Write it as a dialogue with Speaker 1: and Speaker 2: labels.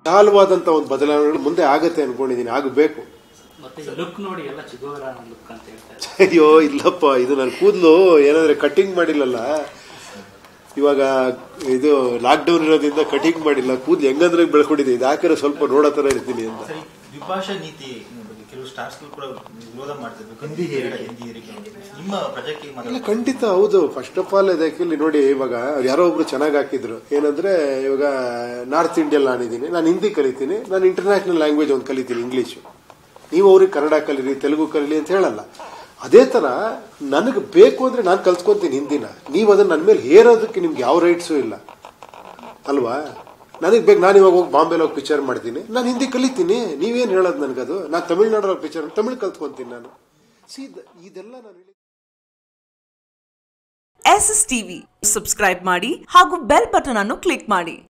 Speaker 1: ವಿಶಾಲವಾದಂತ ಒಂದು ಬದಲಾವಣೆಗಳು ಮುಂದೆ ಆಗತ್ತೆ ಅನ್ಕೊಂಡಿದೀನಿ ಆಗಬೇಕು
Speaker 2: ಮತ್ತೆ ಲುಕ್ ನೋಡಿ ಎಲ್ಲ ಚಿಗೋರ ಲುಕ್ ಅಂತ ಹೇಳ್ತಾರೆ
Speaker 1: ಅಯ್ಯೋ ಇಲ್ಲಪ್ಪ ಇದು ನನ್ನ ಕೂದಲು ಏನಂದ್ರೆ ಕಟಿಂಗ್ ಮಾಡಿಲ್ಲಲ್ಲ ಇವಾಗ ಇದು ಲಾಕ್ಡೌನ್ ಇರೋದ್ರಿಂದ ಕಟಿಂಗ್ ಮಾಡಿಲ್ಲ ಕೂದಲು ಹೆಂಗಂದ್ರೆ ಬೆಳ್ಕೊಂಡಿದೆ ಇದು ಹಾಕಿದ್ರೆ ಸ್ವಲ್ಪ ನೋಡೋ ತರ ಇರ್ತೀನಿ ಅಂತ
Speaker 3: ಸರಿ ದ್ವಿಭಾಷಾ ನೀತಿ ಬಗ್ಗೆ ಕೆಲವು ಸ್ಟಾರ್ಸ್ ಕೂಡ ವಿರೋಧ ಮಾಡ್ತಿರ್ಬೇಕು ಹಿಂದಿ ಹೇರಿಕೆ ಹಿಂದಿ ಹೇರಿಕೆ ನಿಮ್ಮ ಪ್ರಜೆಕ್ಟ್
Speaker 1: ಇಲ್ಲ
Speaker 3: ಮಾತಾಡ್ತಾರೆ
Speaker 1: ಖಂಡಿತ ಹೌದು ಫಸ್ಟ್ ಆಫ್ ಆಲ್ ಇದಕ್ಕೆ ಇಲ್ಲಿ ನೋಡಿ ಇವಾಗ ಯಾರೋ ಒಬ್ರು ಚೆನ್ನಾಗಿ ಹಾಕಿದ್ರು ಏನಂದ್ರೆ ಇವಾಗ ನಾರ್ತ್ ಇಂಡಿಯಲ್ ನಾನಿದ್ದೀನಿ ನಾನು ಹಿಂದಿ ಕಲಿತೀನಿ ನಾನು ಇಂಟರ್ನ್ಯಾಷನಲ್ ಲ್ಯಾಂಗ್ವೇಜ್ ಒಂದು ಕಲಿತೀನಿ ಇಂಗ್ಲಿಷು ನೀವು ಅವ್ರಿಗೆ ಕನ್ನಡ ಕಲೀರಿ ತೆಲುಗು ಕಲೀರಿ ಅಂತ ಹೇಳಲ್ಲ ಅದೇ ತರ ನನಗೆ ಬೇಕು ಅಂದ್ರೆ ನಾನು ಕಲ್ತ್ಕೊಂತೀನಿ ಹಿಂದಿನ ನೀವು ಅದನ್ನ ನನ್ನ ಮೇಲೆ ಹೇರೋದಕ್ಕೆ ನಿಮ್ಗೆ ಯಾವ ರೈಟ್ಸು ಇಲ್ಲ ಅಲ್ವಾ ನನಗೆ ಬೇಕು ನಾನು ಇವಾಗ ಹೋಗಿ ಬಾಂಬೆಲಿ ಹೋಗಿ ಪಿಕ್ಚರ್ ಮಾಡ್ತೀನಿ ನಾನು ಹಿಂದಿ ಕಲಿತೀನಿ ನೀವೇನು ಹೇಳೋದು ನನಗದು ನಾನು ತಮಿಳ್ನಾಡಲ್ಲಿ ಪಿಕ್ಚರ್ ತಮಿಳ್ ಕಲ್ತ್ಕೊಂತೀನಿ ನಾನು ಸಿ ಇದೆಲ್ಲ ನಾನು ಹೇಳಿ
Speaker 4: ಎಸ್ ಎಸ್ ಟಿವಿ ಸಬ್ಸ್ಕ್ರೈಬ್ ಮಾಡಿ ಹಾಗೂ ಬೆಲ್ ಬಟನ್ ಅನ್ನು ಕ್ಲಿಕ್ ಮಾಡಿ